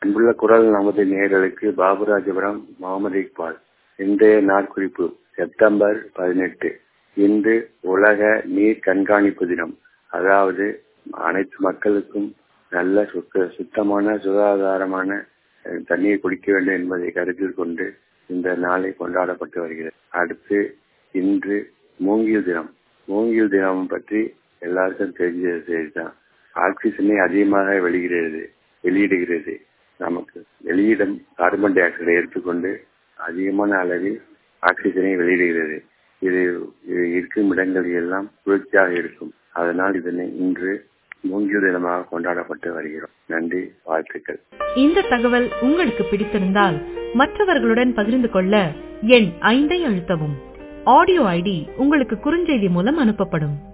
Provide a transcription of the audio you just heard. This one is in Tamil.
அன்புள்ள குரல் நமது நேயர்களுக்கு பாபுராஜபுரம் முகமது இக்பால் இன்றைய நாட்குறிப்பு செப்டம்பர் பதினெட்டு இன்று உலக நீர் கண்காணிப்பு தினம் அதாவது அனைத்து மக்களுக்கும் நல்ல சுத்த சுத்தமான சுகாதாரமான அஹ், தண்ணீர் குடிக்க வேண்டும் என்பதை கருத்தில் கொண்டு இந்த நாளை கொண்டாடப்பட்டு வருகிறது அடுத்து இன்று மூங்கில் தினம் மூங்கில் தினம் பற்றி எல்லாருக்கும் தெரிஞ்ச செய்திதான் ஆக்சிஜனை அதிகமாக வெளியிடுகிறது வெளியிடுகிறது நமக்கு வெளியிடும் கார்பன் டை ஆக்சைடை எடுத்துக்கொண்டு அதிகமான அளவில் ஆக்சிஜனை வெளியிடுகிறது இது இது இருக்கும் இடங்களில் எல்லாம் குளிர்ச்சியாக இருக்கும் அதனால் இதனை இன்று மூங்கில் தினமாக கொண்டாடப்பட்டு வருகிறோம் நன்றி வாழ்த்துக்கள் இந்த தகவல் உங்களுக்கு பிடித்திருந்தால் மற்றவர்களுடன் பகிர்ந்து கொள்ள எண் ஐந்தை அழுத்தவும் ஆடியோ ஐடி உங்களுக்கு குறுஞ்செய்தி மூலம் அனுப்பப்படும்